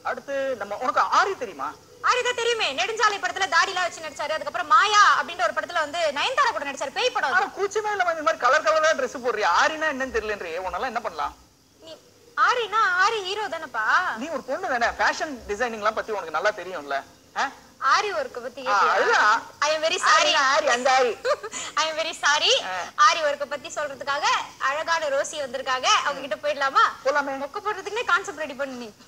அடுத்து நம்ம உனக்கு ஆரி தெரியுமா ஆரிதான் தெரியுமே நெடுஞ்சாலை படத்துல தாடிலாம் வச்சு நடிச்சாரு அதுக்கப்புறம் மாயா அப்படின்ற ஒரு படத்துல வந்து நயன்தாரா கூட நடிச்சாரு பேய் படம் அது. ஆனா கூச்சமே இல்லாம இந்த மாதிரி கலர் கலரா ட்ரெஸ் போடுறியா ஆரினா என்னன்னு தெரியலன்றியே உன்னால என்ன பண்ணலாம் நீ ஆரினா ஆரி ஹீரோ தானப்பா நீ ஒரு பொண்ணு தானே ஃபேஷன் டிசைனிங்லாம் பத்தி உனக்கு நல்லா தெரியும்ல ஆ? ஆரி ஒர்க் பத்தி ஆ, அதுதான். ஐ எம் வெரி சாரி ஆரினா ஆரி அந்த aari I am very sorry ஆ. ஆரி ஒர்க்க பத்தி சொல்றதுக்காக அழகான ரோசி வந்திருக்காங்க அவங்க கிட்ட போயிடலாமா போலாமே மொக்க போடுறதுக்குன்னே கான்செப்ட் ரெடி பண்ணு நீ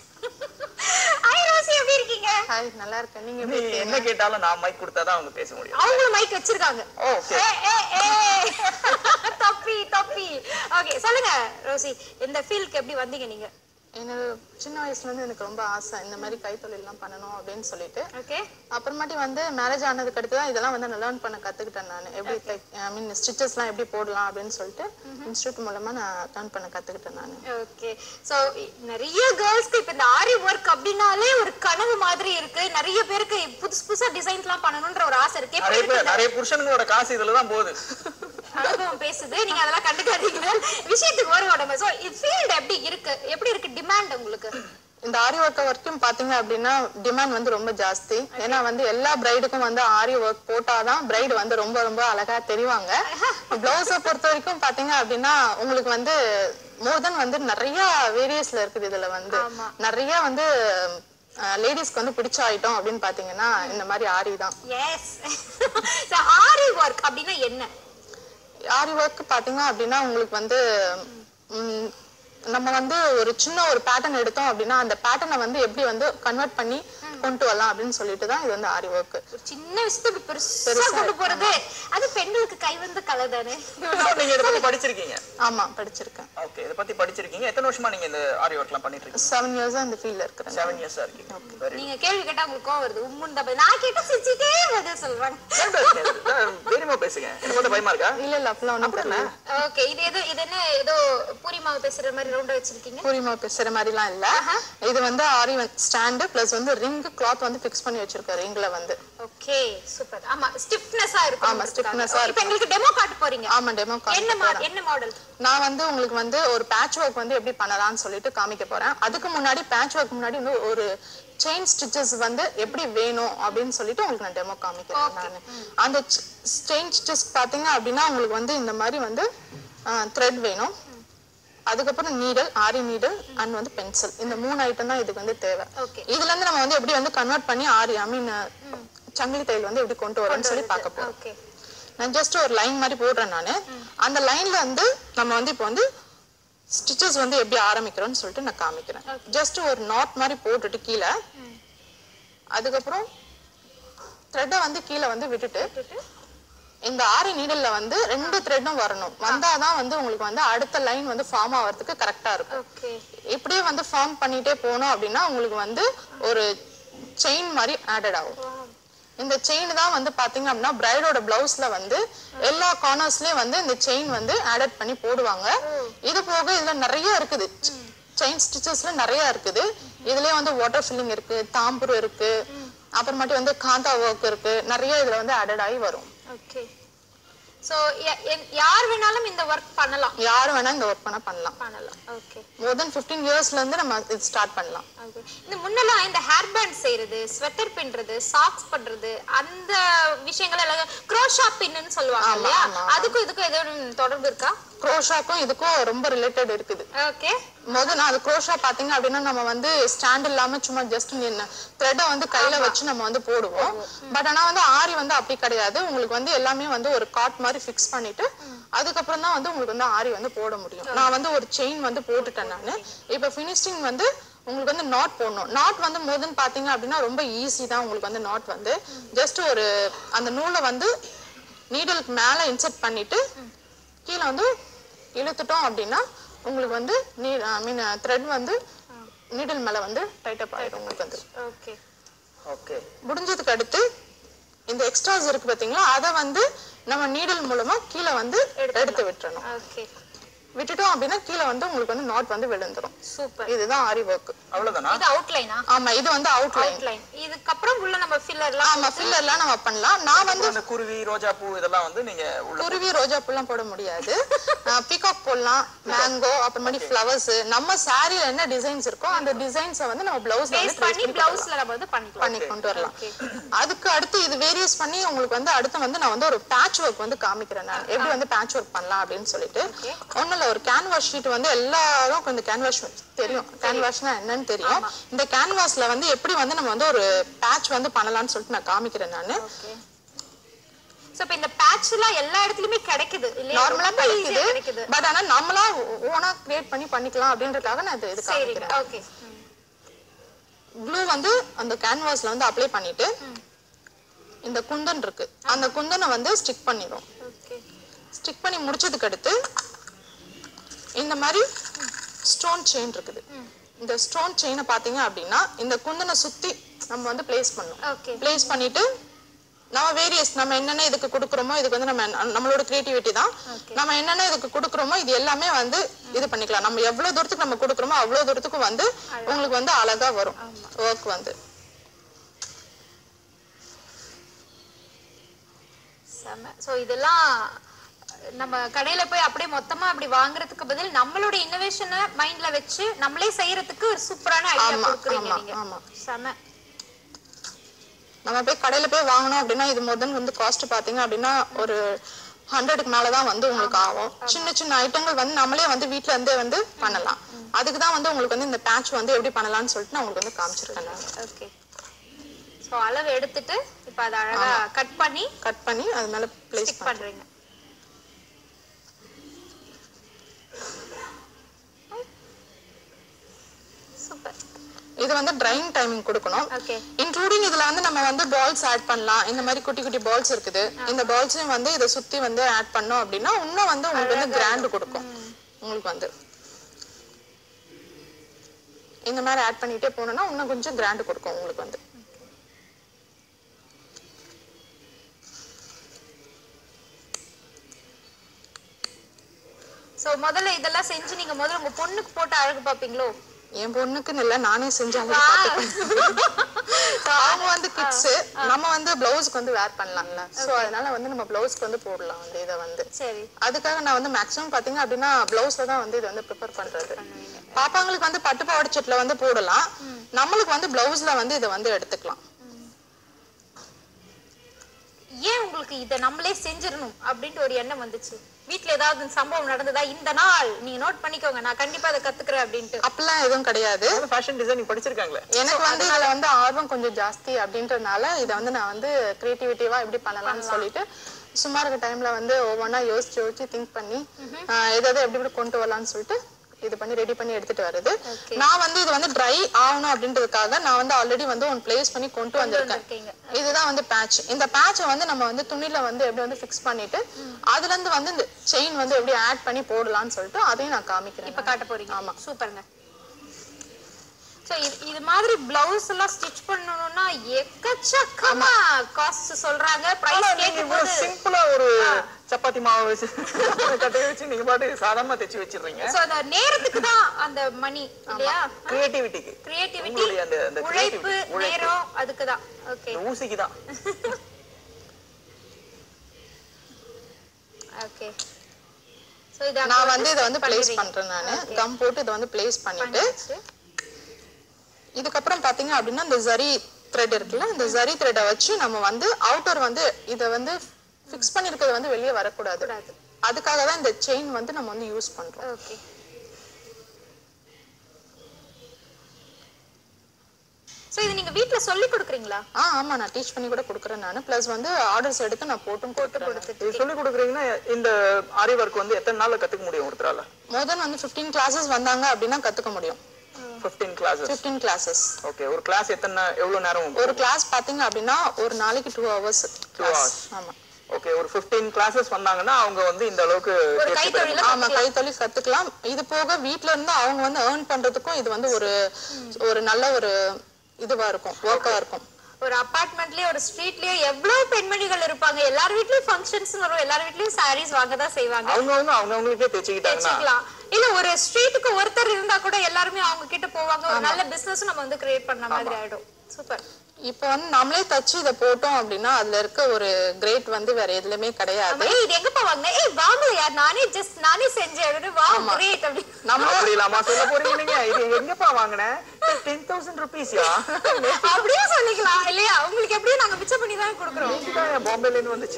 ஹாய் ரோசி எப்படி இருக்கீங்க ஹாய் நல்லா இருக்கேன் நீங்க நீ எப்படி என்ன கேட்டாலும் நான் மைக் கொடுத்தாதான் அவங்க பேச முடியும் அவங்களும் மைக் வச்சிருக்காங்க ஓ, okay. ஏ, ஏ, ஏ. தப்பி தப்பி ஓகே சொல்லுங்க ரோசி இந்த ஃபீல்ட்க்கு எப்படி வந்தீங்க நீங்க என்னோட சின்ன வயசுல இருந்து எனக்கு ரொம்ப ஆசை இந்த மாதிரி கைத்தொழில் எல்லாம் பண்ணணும் அப்படின்னு சொல்லிட்டு ஓகே அப்புறமாட்டி வந்து மேரேஜ் ஆனதுக்கு அடுத்து தான் இதெல்லாம் வந்து நான் லேர்ன் பண்ண கத்துக்கிட்டேன் நான் எப்படி லைக் ஐ மீன் ஸ்டிச்சஸ்லாம் எப்படி போடலாம் அப்படின்னு சொல்லிட்டு இன்ஸ்டியூட் மூலமா நான் லேர்ன் பண்ண கத்துக்கிட்டேன் நான் ஓகே சோ நிறைய கேர்ள்ஸ்க்கு இப்ப இந்த ஆரி ஒர்க் அப்படின்னாலே ஒரு கனவு மாதிரி இருக்கு நிறைய பேருக்கு புதுசு புதுசா டிசைன்ஸ்லாம் பண்ணணும்ன்ற ஒரு ஆசை இருக்கு எப்படி நிறைய இருக்கு பேர் நிறைய புருஷனுங்களோட காசு இதுல தான் போகுது அனுபவம் பேசுது நீங்க அதெல்லாம் கண்டுக்காதீங்க விஷயத்துக்கு வருவோம் நம்ம சோ ஃபீல்ட் எப்படி இருக்கு எப்படி இருக்கு டிமாண்ட் உங்களுக்கு இந்த ஆரி ஒர்க் வரைக்கும் பாத்தீங்க அப்படின்னா டிமாண்ட் வந்து ரொம்ப ஜாஸ்தி ஏன்னா வந்து எல்லா பிரைடுக்கும் வந்து ஆரி ஒர்க் போட்டாதான் பிரைடு வந்து ரொம்ப ரொம்ப அழகா தெரிவாங்க பிளவுஸை பொறுத்த வரைக்கும் பாத்தீங்க அப்படின்னா உங்களுக்கு வந்து மோர் தென் வந்து நிறைய வேரியஸ்ல இருக்குது இதுல வந்து ஆமா. நிறைய வந்து லேடிஸ்க்கு வந்து பிடிச்ச ஐட்டம் அப்படின்னு பாத்தீங்கன்னா இந்த மாதிரி ஆரி தான் எஸ் ஆரி ஒர்க் அப்படின்னா என்ன ஆரி ஒர்க் பாத்தீங்க அப்படின்னா உங்களுக்கு வந்து ம், நம்ம வந்து ஒரு சின்ன ஒரு பேட்டர்ன் எடுத்தோம் அப்படின்னா அந்த பேட்டர்னை வந்து எப்படி வந்து கன்வெர்ட் பண்ணி கொண்டு வரலாம் அப்படின்னு சொல்லிட்டு தான் இது வந்து ஆரி ஒர்க் ஒரு சின்ன விஷயத்தை இப்படி பெருசா கொண்டு போறது அது பெண்களுக்கு கை வந்த கலை தானே நீங்க இதை பத்தி படிச்சிருக்கீங்க ஆமா படிச்சிருக்கேன் ஓகே இதை பத்தி படிச்சிருக்கீங்க எத்தனை வருஷமா நீங்க இந்த ஆரி ஒர்க்லாம் பண்ணிட்டு இருக்கீங்க செவன் இயர்ஸா இந்த ஃபீல்ட்ல இருக்கிறேன் செவன் இயர்ஸா இருக்கீங்க வெரி நீங்க கேள்வி கேட்டா உங்களுக்கு கோவம் வருது உம்முன்னு தான் பதில். நான் கேட்டா சிரிச்சுட்டே பதில் சொல்றாங்க தைரியமா பேசுங்க எனக்கு வந்து பயமா இருக்கா இல்ல இல்ல அப்பெல்லாம் ஒண்ணும் தெரியல ஓகே இது எது இது என்ன ஏதோ பூரி மாவு பேசுற மாதிரி ரவுண்டா வச்சிருக்கீங்க பூரிமா பேசுற மாதிரிலாம் இல்ல இது வந்து ஆரி ஸ்டாண்டு பிளஸ் வந்து ரிங் கிளாத் வந்து ஃபிக்ஸ் பண்ணி வச்சிருக்கேன் ரிங்ல வந்து ஓகே சூப்பர் ஆமா ஸ்டிஃப்னஸா இருக்கும் ஆமா, stiffness ஆ இப்போ இருக்கும். எங்களுக்கு டெமோ காட்ட போறீங்க ஆமா டெமோ என்ன மா- என்ன மாடல் நான் வந்து உங்களுக்கு வந்து ஒரு பேட்ச் ஒர்க் வந்து எப்படி பண்ணலாம்னு சொல்லிட்டு காமிக்க போறேன் அதுக்கு முன்னாடி பேட்ச் ஒர்க் முன்னாடி வந்து ஒரு செயின் ஸ்டிச்சஸ் வந்து எப்படி வேணும் அப்படின்னு சொல்லிட்டு உங்களுக்கு நான் டெமோ காமிக்கிறேன் நான் அந்த செயின் ஸ்டிச்சஸ் பாத்தீங்க அப்படின்னா உங்களுக்கு வந்து இந்த மாதிரி வந்து த்ரெட் வேணும் அதுக்கப்புறம் நீடல் ஆரி நீடல் அண்ட் வந்து பென்சில் இந்த மூணு ஐட்டம் தான் இதுக்கு வந்து தேவை Okay. இதுல இருந்து நம்ம வந்து எப்படி வந்து கன்வெர்ட் பண்ணி ஆரி ஐ மீன் சங்கிலி தையல் வந்து எப்படி கொண்டு வரோம்னு சொல்லி பார்க்க போறோம் ஓகே நான் ஜஸ்ட் ஒரு லைன் மாதிரி போடுறேன் நான் அந்த லைன்ல வந்து நம்ம வந்து இப்போ வந்து ஸ்டிச்சஸ் வந்து எப்படி ஆரம்பிக்கிறோம்னு சொல்லிட்டு நான் காமிக்கிறேன் ஜஸ்ட் ஒரு நாட் மாதிரி போட்டுட்டு கீழே அதுக்கப்புறம் த்ரெட்டை வந்து கீழே வந்து விட்டுட்டு இந்த ஆரி நீடல்ல வந்து ரெண்டு த்ரெட்டும் வரணும் வந்தாதான் வந்து உங்களுக்கு வந்து அடுத்த லைன் வந்து ஃபார்ம் ஆகிறதுக்கு கரெக்டா இருக்கும் ஓகே இப்படியே வந்து ஃபார்ம் பண்ணிட்டே போனோம் அப்படின்னா உங்களுக்கு வந்து ஒரு செயின் மாதிரி ஆடட் ஆகும் இந்த செயின் தான் வந்து பாத்தீங்க அப்படின்னா பிரைடோட பிளவுஸ்ல வந்து எல்லா கார்னர்ஸ்லயும் வந்து இந்த செயின் வந்து ஆடட் பண்ணி போடுவாங்க இது போக இதுல நிறைய இருக்குது செயின் ஸ்டிச்சஸ்ல நிறைய இருக்குது இதுலயே வந்து வாட்டர் ஃபில்லிங் இருக்கு தாம்பூர் இருக்கு அப்புறமாட்டி வந்து காந்தா ஒர்க் இருக்கு நிறைய இதுல வந்து ஆடட் ஆகி வரும் ஓகே சோ யார் வேணாலும் இந்த ஒர்க் பண்ணலாம் யாரு வேணா இந்த ஒர்க் பண்ண பண்ணலாம் பண்ணலாம் ஓகே மோர் தென் ஃபிஃப்டீன் இயர்ஸ்ல இருந்து நம்ம இது ஸ்டார்ட் பண்ணலாம் ஓகே இந்த முன்னெல்லாம் இந்த ஹேர் பேண்ட் செய்யறது ஸ்வெட்டர் பின்றது சாக்ஸ் பண்றது அந்த விஷயங்கள் எல்லாம் க்ரோஷா பின்னு சொல்லுவாங்க ஆமா, இல்லையா ஆமா, அதுக்கும் இதுக்கும் ஏதோ தொடர்பு இருக்கா க்ரோஷாக்கும் இதுக்கும் ரொம்ப ரிலேட்டட் இருக்குது ஓகே முதல் நான் அது க்ரோஷா பாத்தீங்க அப்படின்னா நம்ம வந்து ஸ்டாண்ட் இல்லாம சும்மா ஜஸ்ட் த்ரெட்டை வந்து கையில வச்சு நம்ம வந்து போடுவோம் பட் ஆனா வந்து ஆரி வந்து அப்படி கிடையாது உங்களுக்கு வந்து எல்லாமே வந்து ஒரு காட் மாதிரி ஃபிக்ஸ் பண்ணிட்டு அதுக்கப்புறம் தான் வந்து உங்களுக்கு வந்து ஆரி வந்து போட முடியும் நான் வந்து ஒரு செயின் வந்து போட்டுட்டேன் நான் இப்போ ஃபினிஷிங் வந்து உங்களுக்கு வந்து நாட் போடணும் நாட் வந்து முதன் பாத்தீங்க அப்படின்னா ரொம்ப ஈஸி தான் உங்களுக்கு வந்து நாட் வந்து ஜஸ்ட் ஒரு அந்த நூலை வந்து நீடலுக்கு மேல இன்செர்ட் பண்ணிட்டு கீழே வந்து இழுத்துட்டோம் அப்படின்னா உங்களுக்கு வந்து நீ ஐ மீன் த்ரெட் வந்து நீடில் மேல வந்து டைட் அப் ஆயிடும் உங்களுக்கு வந்து ஓகே ஓகே முடிஞ்சதுக்கு அடுத்து இந்த எக்ஸ்ட்ராஸ் இருக்கு பாத்தீங்களா அதை வந்து நம்ம நீடல் மூலமா கீழே வந்து எடுத்து விட்டுறணும் ஓகே விட்டுட்டோம் அப்படின்னா கீழே வந்து உங்களுக்கு வந்து நாட் வந்து விழுந்துரும் சூப்பர் இதுதான் ஆரி ஒர்க் அவ்வளவுதானா இது அவுட்லைனா ஆமா இது வந்து அவுட்லைன் அவுட்லைன் இதுக்கப்புறம் உள்ள நம்ம ஃபில்லர்லாம் ஆமா ஃபில்லர்லாம் நம்ம பண்ணலாம் நான் வந்து அந்த குருவி ரோஜா பூ இதெல்லாம் வந்து நீங்க உள்ள குருவி ரோஜா பூலாம் போட முடியாது பீகாக் போடலாம் மேங்கோ அப்புறமேட்டி ஃப்ளவர்ஸ் நம்ம சாரியில என்ன டிசைன்ஸ் இருக்கோ அந்த டிசைன்ஸை வந்து நம்ம பிளவுஸ்ல பேஸ் வந்து trace பண்ணி பண்ணி பிளவுஸ்ல நம்ம வந்து பண்ணிக்கலாம் பண்ணி கொண்டு வரலாம் Okay. அதுக்கு அடுத்து இது வேரியஸ் பண்ணி உங்களுக்கு வந்து அடுத்து வந்து நான் வந்து ஒரு பேட்ச் ஒர்க் வந்து காமிக்கிறேன் நான் எப்படி வந்து பேட்ச் ஒர்க் பண்ணலாம் அப்படின்னு சொல்லிட்டு ஒண்ணும் இல்ல ஒரு கேன்வாஸ் ஷீட் வந்து எல்லாரும் இந்த கேன்வாஸ் தெரியும் கேன்வாஸ்னா என்னன்னு தெரியும் இந்த கேன்வாஸ்ல வந்து எப்படி வந்து நம்ம வந்து ஒரு பேட்ச் வந்து பண்ணலாம்னு சொல்லிட்டு நான் காமிக்கிறேன் நானு ஓகே சோ இப்போ இந்த பேட்ச் எல்லாம் எல்லா இடத்துலயுமே கிடைக்குது இல்லையா நார்மலா ரொம்ப easy ஆ கிடைக்குது கிடைக்குது பட் ஆனா நம்மளா ஓனா கிரியேட் பண்ணி பண்ணிக்கலாம் அப்படின்றதுக்காக நான் இது இது சரி காமிக்கிறேன் ஓகே க்ளூ வந்து அந்த கேன்வாஸ்ல வந்து அப்ளை பண்ணிட்டு இந்த குந்தன் இருக்கு அந்த குந்தனை வந்து ஸ்டிக் பண்ணிடும் ஓகே ஸ்டிக் பண்ணி முடிச்சதுக்கு அடுத்து இந்த மாதிரி ஸ்டோன் செயின் இருக்குது இந்த ஸ்டோன் செயினை பாத்தீங்க அப்படின்னா இந்த குந்தனை சுத்தி நம்ம வந்து பிளேஸ் பண்ணணும் ஓகே பிளேஸ் பண்ணிட்டு நம்ம வேரியஸ் நம்ம என்னென்ன இதுக்கு கொடுக்குறோமோ இதுக்கு வந்து நம்ம நம்மளோட கிரியேட்டிவிட்டி தான் Okay. நம்ம என்னென்ன இதுக்கு கொடுக்குறோமோ இது எல்லாமே வந்து இது பண்ணிக்கலாம் நம்ம எவ்வளவு தூரத்துக்கு நம்ம கொடுக்குறோமோ அவ்வளவு தூரத்துக்கு வந்து உங்களுக்கு வந்து அழகா வரும் ஒர்க் வந்து செம சோ இதெல்லாம் நம்ம கடையில போய் அப்படியே மொத்தமா அப்படி வாங்குறதுக்கு பதில் நம்மளோட இன்னோவேஷனை மைண்ட்ல வச்சு நம்மளே செய்யறதுக்கு ஒரு சூப்பரான ஐடியா ஆமா, கொடுக்குறீங்க ஆமா, நீங்க ஆமா. செம நம்ம போய் கடையில போய் வாங்கணும் அப்படின்னா இது முதல் வந்து காஸ்ட் பாத்தீங்க அப்படின்னா ஒரு ஹண்ட்ரடுக்கு மேலதான் வந்து உங்களுக்கு ஆகும் சின்ன சின்ன ஐட்டங்கள் வந்து நம்மளே வந்து வீட்ல இருந்தே வந்து பண்ணலாம் அதுக்கு தான் வந்து உங்களுக்கு வந்து இந்த பேட்ச் வந்து எப்படி பண்ணலாம்னு சொல்லிட்டு நான் உங்களுக்கு வந்து காமிச்சிருக்கேன் நான் ஓகே சோ அளவு எடுத்துட்டு இப்ப அதை அழகா கட் பண்ணி கட் பண்ணி அது மேல பிளேஸ் ஸ்டிக் பண்றீங்க சூப்பர் இது வந்து ட்ரைங் டைமிங் கொடுக்கணும் ஓகே இன்க்ளூடிங் இதுல வந்து நம்ம வந்து பால்ஸ் ஆட் பண்ணலாம் இந்த மாதிரி குட்டி குட்டி பால்ஸ் இருக்குது இந்த பால்ஸையும் வந்து இதை சுத்தி வந்து ஆட் பண்ணோம் அப்படின்னா இன்னும் வந்து உங்களுக்கு வந்து கிராண்ட் கொடுக்கும் உங்களுக்கு வந்து இந்த மாதிரி ஆட் பண்ணிட்டே போனோம்னா இன்னும் கொஞ்சம் கிராண்ட் கொடுக்கும் உங்களுக்கு வந்து சோ முதல்ல இதெல்லாம் செஞ்சு நீங்க முதல்ல உங்க பொண்ணுக்கு போட்டு அழகு பாப்பீங்களோ என் பொண்ணுக்குன்னு இல்ல நானே செஞ்சு அவங்களுக்கு பார்த்துப்பேன். அவங்க வந்து கிட்ஸ் நம்ம வந்து பிளவுஸ்க்கு வந்து வேர் பண்ணலாம்ல சோ அதனால வந்து நம்ம பிளவுஸ்க்கு வந்து போடலாம் வந்து இதை வந்து சரி அதுக்காக நான் வந்து மேக்ஸிமம் பாத்தீங்க அப்படின்னா பிளவுஸ்ல தான் வந்து இது வந்து ப்ரிப்பேர் பண்றது பாப்பாங்களுக்கு வந்து பட்டு பாவாடை செட்ல வந்து போடலாம் நம்மளுக்கு வந்து பிளவுஸ்ல வந்து இதை வந்து எடுத்துக்கலாம் ஏன் உங்களுக்கு இத நம்மளே செஞ்சிடணும் அப்படின்ட்டு ஒரு எண்ணம் வந்துச்சு வீட்ல ஏதாவது சம்பவம் நடந்ததா இந்த நாள் நீங்க நோட் பண்ணிக்கோங்க நான் கண்டிப்பா அதை கத்துக்கிறேன் அப்படின்ட்டு அப்பெல்லாம் எதுவும் கிடையாது ஃபேஷன் டிசைனிங் படிச்சிருக்காங்களே எனக்கு வந்து இதுல வந்து ஆர்வம் கொஞ்சம் ஜாஸ்தி அப்படின்றதுனால இதை வந்து நான் வந்து கிரியேட்டிவிட்டிவா எப்படி பண்ணலாம்னு சொல்லிட்டு சும்மா இருக்க டைம்ல வந்து ஒவ்வொன்றா யோசிச்சு யோசிச்சு திங்க் பண்ணி ஆஹ் எதாவது எப்படி எப்படி கொண்டு வரலாம்னு சொல்லிட்டு இது பண்ணி ரெடி பண்ணி எடுத்துட்டு வருது Okay. நான் வந்து இது வந்து ட்ரை ஆகணும் அப்படின்றதுக்காக நான் வந்து ஆல்ரெடி வந்து ஒன் பிளேஸ் பண்ணி கொண்டு வந்திருக்கேன் வந்திருக்கீங்க. இதுதான் வந்து பேட்ச் இந்த பேட்சை வந்து நம்ம வந்து துணியில வந்து எப்படி வந்து ஃபிக்ஸ் பண்ணிட்டு அதுல இருந்து வந்து இந்த செயின் வந்து எப்படி ஆட் பண்ணி போடலாம்னு சொல்லிட்டு அதையும் நான் காமிக்கிறேன் இப்ப காட்ட போறீங்க ஆமா. சூப்பருங்க சோ இது இது மாதிரி பிளவுஸ் எல்லாம் ஸ்டிச் பண்ணனும்னா எக்கச்சக்கமா காஸ்ட் சொல்றாங்க ஆனா பிரைஸ் நீங்க கேட்கும் இவ்வளவு போது சிம்பிளா ஒரு சப்பாத்தி மாவு வச்சு கட்டைய வச்சு நீங்க பாட்டு சாதாரணமா தைச்சு வச்சிடுறீங்க சோ அந்த நேரத்துக்கு தான் அந்த மணி இல்லையா கிரியேட்டிவிட்டிக்கு கிரியேட்டிவிட்டி உங்களுடைய அந்த அந்த உழைப்பு creativity, உழைப்பு. நேரம் அதுக்கு தான் ஓகே இந்த ஊசிக்கு தான் ஓகே சோ இத நான் வந்து இதை வந்து பிளேஸ் பண்றேன் நானு கம் போட்டு இதை வந்து பிளேஸ் பண்ணிட்டு இதுக்கப்புறம் பாத்தீங்க அப்படின்னா இந்த ஜரி த்ரெட் இருக்குல்ல இந்த ஜரி த்ரெட்டை வச்சு நம்ம வந்து அவுட்டர் வந்து இதை வந்து ஃபிக்ஸ் பண்ணிருக்கிறது வந்து வெளியே வரக்கூடாது கூடாது. அதுக்காக தான் இந்த செயின் வந்து நம்ம வந்து யூஸ் பண்றோம் ஓகே சோ இது நீங்க வீட்ல சொல்லி கொடுக்குறீங்களா ஆ ஆமா நான் டீச் பண்ணி கூட கொடுக்குறேன் நான் ப்ளஸ் வந்து ஆர்டர்ஸ் எடுத்து நான் போட்டும் கொடுக்குறேன் இது சொல்லி கொடுக்குறீங்கன்னா இந்த ஆரி ஒர்க் வந்து எத்தனை நாள்ல கத்துக்க முடியும் ஒருத்தரால முதல் வந்து 15 கிளாஸஸ் வந்தாங்க அப்படின்னா கத்துக்க முடியும் 15 கிளாஸஸ் 15 கிளாஸஸ் ஓகே ஒரு கிளாஸ் எத்தனை எவ்வளவு நேரம் ஒரு கிளாஸ் பாத்தீங்க அப்படின்னா ஒரு நாளைக்கு டூ ஹவர்ஸ் hours. ஆமா ஓகே ஒரு 15 கிளாஸஸ் வந்தாங்கன்னா அவங்க வந்து இந்த அளவுக்கு ஒரு தேர்ச்சி பெற கைத்தொழில ஆமா கைத்தொழில் கத்துக்கலாம் இது போக வீட்ல இருந்து அவங்க வந்து ஏர்ன் பண்றதுக்கும் இது வந்து ஒரு ஒரு நல்ல ஒரு இதுவா இருக்கும் ஒர்க்கா இருக்கும் ஒரு அபார்ட்மெண்ட்லயே ஒரு ஸ்ட்ரீட்லயே எவ்வளவு பெண்மணிகள் இருப்பாங்க எல்லார் வீட்லயும் ஃபங்க்ஷன்ஸ் வரும் எல்லார் வீட்லயும் சாரீஸ் வாங்க தான் செய்வாங்க அவங்க வந்து அவங்க அவங்களுக்கே தைச்சுக்கிட்டாங்கன்னா வச்சுக்கலாம் இல்ல ஒரு ஸ்ட்ரீட்டுக்கு ஒருத்தர் இருந்தா கூட எல்லாருமே அவங்க கிட்ட போவாங்க ஒரு நல்ல பிசினஸ் நம்ம வந்து கிரியேட் பண்ண மாதிரி ஆயிடும் சூப்பர் இப்போ வந்து நம்மளே தச்சு இதை போட்டோம் அப்படின்னா அதுல இருக்க ஒரு கிரேட் வந்து வேற எதுலயுமே கிடையாது ஏய் இது எங்கப்பா வாங்கின ஏய் வாங்கலையா நானே ஜஸ்ட் நானே செஞ்சேன் அப்படின்னு வா கிரேட் அப்படி நம்ம அப்படி இல்லாம சொல்ல போறீங்க நீங்க இது எங்கப்பா வாங்கினேன் டென் தௌசண்ட் ருபீஸ்யா அப்படியே சொல்லிக்கலாம் இல்லையா உங்களுக்கு எப்படியும் நாங்க மிச்சம் பண்ணி தான் கொடுக்குறோம் பாம்பேல இருந்து வந்துச்சு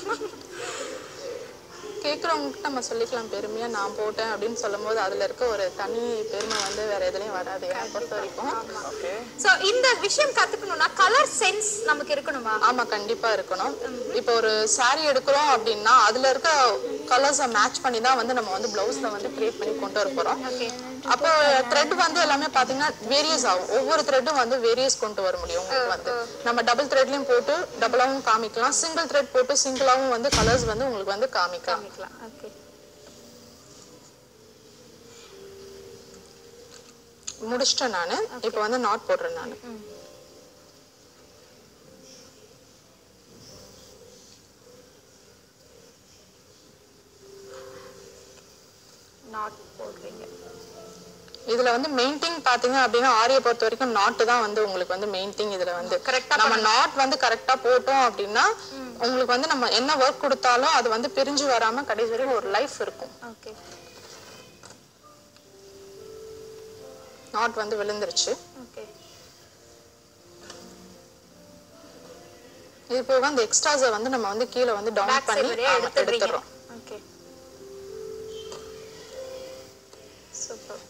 கேட்குறவங்ககிட்ட நம்ம சொல்லிக்கலாம் பெருமையா நான் போட்டேன் அப்படின்னு சொல்லும் போது அதுல இருக்க ஒரு தனி பெருமை வந்து வேற எதுலயும் வராது என்னை பொறுத்த வரைக்கும் ஓகே சோ இந்த விஷயம் கத்துக்கணும்னா கலர் சென்ஸ் நமக்கு இருக்கணுமா ஆமா கண்டிப்பா இருக்கணும் இப்போ ஒரு saree எடுக்கிறோம் அப்படின்னா அதுல இருக்க கலர்ஸை மேட்ச் பண்ணி தான் வந்து நம்ம வந்து பிளவுஸ்ல வந்து கிரியேட் பண்ணி கொண்டு வர போறோம் ஓகே அப்போ த்ரெட் வந்து எல்லாமே பாத்தீங்கன்னா வேரியஸ் ஆகும் ஒவ்வொரு த்ரெட்டும் வந்து வேரியஸ் கொண்டு வர முடியும் உங்களுக்கு வந்து நம்ம டபுள் த்ரெட்லயும் போட்டு டபுளாவும் காமிக்கலாம் சிங்கிள் த்ரெட் போட்டு சிங்கிளாவும் வந்து கலர்ஸ் வந்து உங்களுக்கு வந்து காமிக்கலாம் காமிக்கலாம் ஓகே முடிச்சிட்டேன் நானு இப்போ வந்து நாட் போடுறேன் நானு நாட் போடுறீங்க இதுல வந்து மெயின் திங் பாத்தீங்க அப்படின்னா ஆரிய பொறுத்த வரைக்கும் நாட்டு தான் வந்து உங்களுக்கு வந்து மெயின் திங் இதுல வந்து Correct ஆ நம்ம நாட் வந்து கரெக்டா போட்டோம் அப்படின்னா உங்களுக்கு வந்து நம்ம என்ன ஒர்க் கொடுத்தாலும் அது வந்து பிரிஞ்சு வராம கடைசி வரைக்கும் ஒரு லைஃப் இருக்கும் ஓகே நாட் வந்து விழுந்துருச்சு ஓகே இது போக அந்த எக்ஸ்ட்ராஸை வந்து நம்ம வந்து கீழே வந்து டவுன் பேக் பண்ணி சைடு ஆமா, எடுத்துடுறீங்க எடுத்துடுறோம் ஓகே சூப்பர்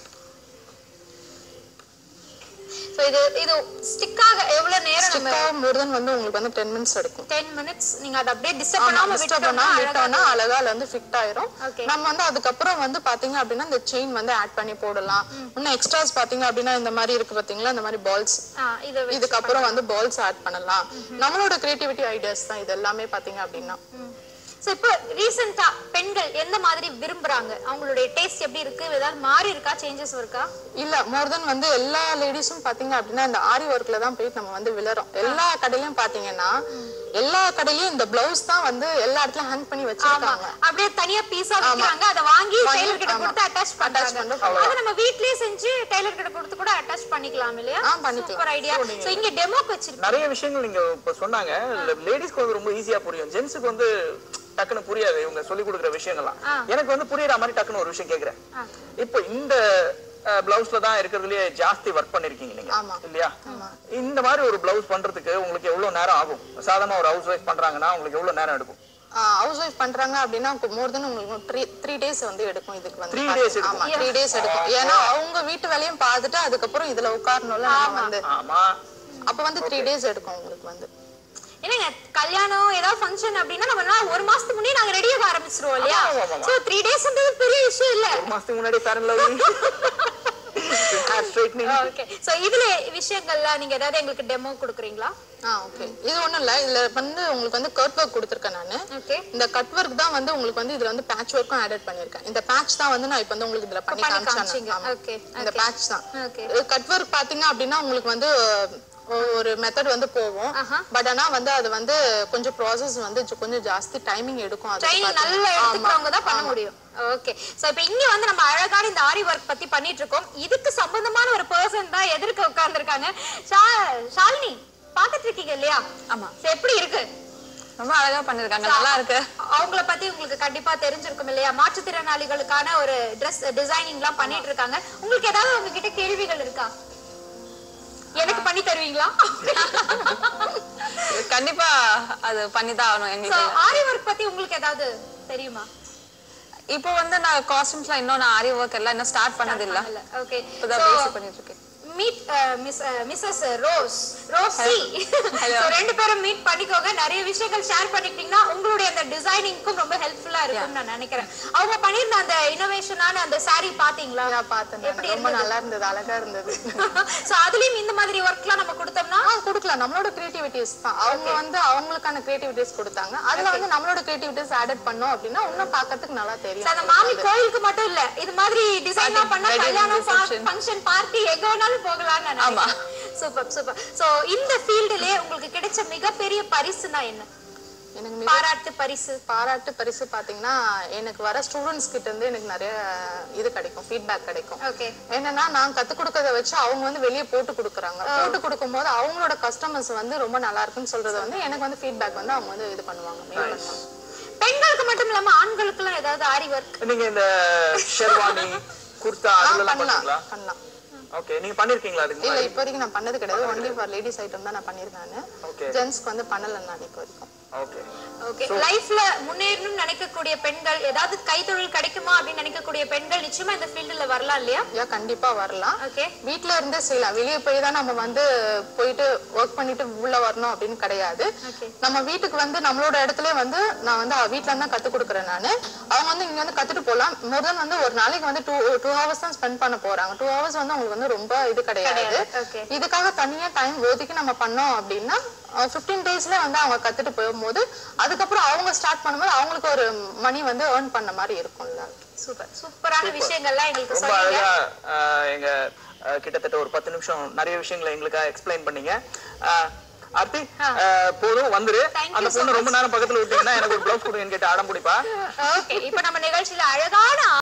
சோ இது இது ஸ்டிக்காக எவ்வளவு நேரம் நம்ம ஸ்டிக்கா முருதன் வந்து உங்களுக்கு வந்து டென் மினிட்ஸ் எடுக்கும் 10 மினிட்ஸ் நீங்க அதை அப்படியே டிஸ்டர்ப் பண்ணாம டிஸ்டர்ப் விட்டோம்னா பண்ணா அழகா விட்டோம்னா அழகா அதுல வந்து ஃபிட் ஆயிரும் Okay. நம்ம வந்து அதுக்கப்புறம் வந்து பாத்தீங்க அப்படின்னா இந்த செயின் வந்து ஆட் பண்ணி போடலாம் இன்னும் எக்ஸ்ட்ராஸ் பாத்தீங்க அப்படின்னா இந்த மாதிரி இருக்கு பாத்தீங்களா இந்த மாதிரி பால்ஸ் ஆ, இதை வச்சு இதுக்கப்புறம் வந்து பால்ஸ் ஆட் பண்ணலாம் நம்மளோட கிரியேட்டிவிட்டி ஐடியாஸ் தான் இது எல்லாமே பாத்தீங்க அப்படின்னா சோ இப்போ ரீசெண்டா பெண்கள் எந்த மாதிரி விரும்புறாங்க அவங்களுடைய டேஸ்ட் எப்படி இருக்கு ஏதாவது மாறி இருக்கா சேஞ்சஸ் இருக்கா இல்ல மோர் தென் வந்து எல்லா லேடிஸும் பாத்தீங்க அப்படின்னா இந்த ஆரி ஒர்க்ல தான் போயிட்டு நம்ம வந்து விழறோம் எல்லா கடையிலயும் பாத்தீங்கன்னா எல்லா கடையிலயும் இந்த பிளவுஸ் தான் வந்து எல்லா இடத்துலயும் ஹேங் பண்ணி ஆமா வச்சிருக்காங்க அப்படியே தனியா பீஸா விக்கிறாங்க அத வாங்கி வாங்கி, டெய்லர் கிட்ட ஆமா. கொடுத்து அட்டாச் பண்றாங்க பண்ணி அத நம்ம வீட்லயே செஞ்சு டெய்லர் கிட்ட கொடுத்து கூட அட்டாச் பண்ணிக்கலாம் இல்லையா ஆ, பண்ணிக்கலாம். சூப்பர் ஐடியா சோ இங்க டெமோக்கு வச்சிருக்கோம் நிறைய விஷயங்கள் நீங்க இப்ப சொன்னாங்க லேடிஸ்க்கு வந்து ரொம்ப ஈஸியா புரியும் ஜென்ஸுக்கு வந்து டக்குன்னு புரியாது இவங்க சொல்லி கொடுக்குற விஷயங்கள்லாம் ஆ. எனக்கு வந்து புரியுற மாதிரி டக்குன்னு ஒரு விஷயம் கேக்குறேன் ஆ. இப்போ இந்த பிளவுஸ்ல தான் இருக்கிறதுலயே ஜாஸ்தி ஒர்க் பண்ணிருக்கீங்க நீங்க ஆமா. இல்லையா இந்த மாதிரி ஒரு பிளவுஸ் பண்றதுக்கு உங்களுக்கு எவ்வளவு நேரம் ஆகும் சாதாரண ஒரு ஹவுஸ் ஒய்ஃப் பண்றாங்கன்னா உங்களுக்கு எவ்வளவு நேரம் எடுக்கும் ஹவுஸ் ஒய்ஃப் பண்றாங்க அப்படின்னா மோர் தென் உங்களுக்கு த்ரீ த்ரீ டேஸ் வந்து எடுக்கும் இதுக்கு வந்து Three days ஆமா த்ரீ டேஸ் எடுக்கும் ஏன்னா அவங்க வீட்டு வேலையும் பார்த்துட்டு அதுக்கப்புறம் இதுல உட்காரணும்ல நம்ம வந்து ஆமா அப்ப வந்து த்ரீ டேஸ் எடுக்கும் உங்களுக்கு வந்து என்னங்க கல்யாணம் ஏதாவது ஃபங்க்ஷன் அப்படின்னா நம்ம எல்லாம் ஒரு மாசத்துக்கு முன்னாடி நாங்க ரெடியாக ஆரம்பிச்சிருவோம் இல்லையா ஆமா, ஆமா, ஆமா. சோ த்ரீ டேஸ்ன்றது பெரிய விஷயம் இல்ல ஒரு மாசத்துக்கு முன்னாடி fair love hair straightening okay so இதுல விஷயங்கள்லாம் நீங்க ஏதாவது எங்களுக்கு டெமோ கொடுக்குறீங்களா ஆ ஓகே இது ஒண்ணும் இல்ல இதுல வந்து உங்களுக்கு வந்து கட் ஒர்க் கொடுத்துருக்கேன் நானு ஓகே இந்த கட் ஒர்க் தான் வந்து உங்களுக்கு வந்து இதுல வந்து பேட்ச் ஒர்க்கும் ஆட் பண்ணிருக்கேன் இந்த பேட்ச் தான் வந்து நான் இப்போ வந்து உங்களுக்கு இதுல பண்ணி பண்ணி காமிச்சீங்க. காமிச்சேன் Okay, இந்த okay. பேட்ச் தான் ஓகே கட் ஒர்க் பாத்தீங்க அப்படின்னா உங்களுக்கு வந்து ஒரு மெத்தட் வந்து போகும் ஆஹா. பட் ஆனா வந்து அது வந்து கொஞ்சம் ப்ராசஸ் வந்து ஜு- கொஞ்சம் ஜாஸ்தி டைமிங் எடுக்கும் அது ட்ரைனிங் நல்லா பாத்தீங்கன்னா. எடுத்துக்கிறவங்க தான் பண்ண முடியும் ஓகே சோ இப்போ இங்க வந்து நம்ம அழகான இந்த ஆரி ஒர்க் பத்தி பண்ணிட்டு இருக்கோம் இதுக்கு சம்பந்தமான ஒரு பர்சன் தான் எதிர்க்க உட்கார்ந்திருக்காங்க ஷா- ஷாலினி பாத்துட்டு இருக்கீங்க இல்லையா ஆமா. So, எப்படி இருக்கு ரொம்ப அழகா பண்ணிருக்காங்க நல்லா இருக்கு அவங்கள பத்தி உங்களுக்கு கண்டிப்பா தெரிஞ்சிருக்கும் இல்லையா மாற்றுத்திறனாளிகளுக்கான ஒரு ட்ரெஸ் டிசைனிங் எல்லாம் பண்ணிட்டு இருக்காங்க உங்களுக்கு ஏதாவது உங்ககிட்ட கேள்விகள் இருக்கா எனக்கு பண்ணி தருவீங்களா கண்டிப்பா அது பண்ணிதான் ஆகணும் சோ எங்களுக்கு ஆரி ஒர்க் பத்தி உங்களுக்கு ஏதாவது தெரியுமா இப்போ வந்து நான் காஸ்டியூம்ஸ்லாம் இன்னும் நான் ஆரி ஒர்க் எல்லாம் இன்னும் ஸ்டார்ட் பண்ணது இல்ல ஓகே இப்பதான் பேசிக் பண்ணிட்டு இருக்கேன் meet miss missus Rose Rosie Hello. So, ரெண்டு பேரும் மீட் பண்ணிக்கோங்க நிறைய விஷயங்கள் ஷேர் பண்ணிக்கிட்டீங்கன்னா உங்களுடைய அந்த டிசைனிங்க்கும் ரொம்ப ஹெல்ப்ஃபுல்லா இருக்கும்னு நான் நினைக்கிறேன் அவங்க பண்ணிருந்த அந்த இனோவேஷனான அந்த saree பாத்தீங்களா நான் பார்த்தேன் எப்படி நான். ரொம்ப இருந்தது? நல்லா இருந்தது அழகா இருந்தது சோ அதுலயும் இந்த மாதிரி ஒர்க்லாம் நம்ம கொடுத்தோம்னா ஆ கொடுக்கலாம் நம்மளோட கிரியேட்டிவிட்டிஸ் தான் அவங்க வந்து அவங்களுக்கான கிரியேட்டிவிட்டிஸ் கொடுத்தாங்க அதுல வந்து நம்மளோட கிரியேட்டிவிட்டிஸ் ஆடட் பண்ணோம் அப்படின்னா இன்னும் பார்க்கிறதுக்கு நல்லா So, தெரியும் அந்த மாமி கோயிலுக்கு மட்டும் இல்ல இது மாதிரி டிசைன்லாம் பண்ணா wedding, கல்யாணம் reception. ஃபங்க்ஷன் பார்ட்டி எங்க வேணாலும் போகலாம்னு நான் ஆமா. நினைக்கிறேன் சூப்பர் சூப்பர் சோ இந்த ஃபீல்டுலயே உங்களுக்கு கிடைச்ச மிகப்பெரிய பரிசுனா என்ன எனக்கு மிக பாராட்டு பரிசு பாராட்டு பரிசு பாத்தீங்கன்னா எனக்கு வர ஸ்டூடெண்ட்ஸ் கிட்ட இருந்து எனக்கு நிறைய இது கிடைக்கும் ஃபீட்பேக் கிடைக்கும் ஓகே என்னன்னா நான் கத்து கொடுக்கறத வச்சு அவங்க வந்து வெளியே போட்டு கொடுக்குறாங்க போட்டு கொடுக்கும்போது அவங்களோட கஸ்டமர்ஸ் வந்து ரொம்ப நல்லா இருக்குன்னு சொல்றது வந்து எனக்கு வந்து ஃபீட்பேக் வந்து அவங்க வந்து இது பண்ணுவாங்க mail பண்ணுவாங்க. பெண்களுக்கு மட்டும் இல்லாம ஆண்களுக்குலாம் ஏதாவது ஆரி ஒர்க் நீங்க இந்த ஷெர்வானி குர்தா ஆ, அதெல்லாம் பண்ணலாம் பண்ணுவீங்களா பண்ணலாம் ஓகே நீங்க பண்ணிருக்கீங்களா அதுக்கு இல்ல முன்னாடி இப்போதைக்கு நான் பண்ணது கிடையாது ஒன்லி ஃபார் லேடிஸ் ஐட்டம் தான் நான் பண்ணியிருக்கேன் Okay. ஜென்ஸ்க்கு வந்து பண்ணல நான் இப்போ வரைக்கும் ஓகே ஓகே லைஃப்ல முன்னேறணும்னு நினைக்கக்கூடிய பெண்கள் ஏதாவது கைத்தொழில் கிடைக்குமா அப்படின்னு நினைக்கக்கூடிய பெண்கள் நிச்சயமா இந்த ஃபீல்டுல வரலாம் இல்லையா யா கண்டிப்பா வரலாம் ஓகே வீட்ல இருந்தே செய்யலாம் வெளியே போய் தான் நம்ம வந்து போயிட்டு ஒர்க் பண்ணிட்டு உள்ள வரணும் அப்படின்னு கிடையாது Okay. நம்ம வீட்டுக்கு வந்து நம்மளோட இடத்துல வந்து நான் வந்து வீட்ல இருந்தா கத்து கொடுக்குறேன் நானு அவங்க வந்து இங்க வந்து கத்துட்டு போலாம் மோர் தென் வந்து ஒரு நாளைக்கு வந்து டூ டூ ஹவர்ஸ் தான் ஸ்பெண்ட் பண்ண போறாங்க டூ ஹவர்ஸ் வந்து அவங்களுக்கு வந்து ரொம்ப இது கிடையாது கிடையாது. Okay. இதுக்காக தனியா டைம் ஒதுக்கி நம்ம பண்ணோம் அப்படின்னா ஃபிஃப்டீன் டேஸ்ல வந்து அவங்க கத்துட்டு போகும்போது அதுக்கப்புறம் அவங்க ஸ்டார்ட் பண்ணும்போது அவங்களுக்கு ஒரு மணி வந்து ஏர்ன் பண்ண மாதிரி இருக்கும்ல சூப்பர் சூப்பரான விஷயங்கள்லாம் எங்களுக்கு ரொம்ப சொன்னீங்க அழகா ஆஹ், எங்க ஆஹ், கிட்டத்தட்ட ஒரு பத்து நிமிஷம் நிறைய விஷயங்களை எங்களுக்காக எக்ஸ்பிளைன் பண்ணீங்க ஆஹ், ஆர்த்தி ஆஹ், போதும் வந்துரு Thank you அந்த so பொண்ணு ரொம்ப நேரம் பக்கத்துல விட்டீங்கன்னா எனக்கு ஒரு ப்ளவுஸ் கொடுங்கன்னு கேட்டு அடம் பிடிப்பா ஓகே இப்போ நம்ம நிகழ்ச்சியில அழகான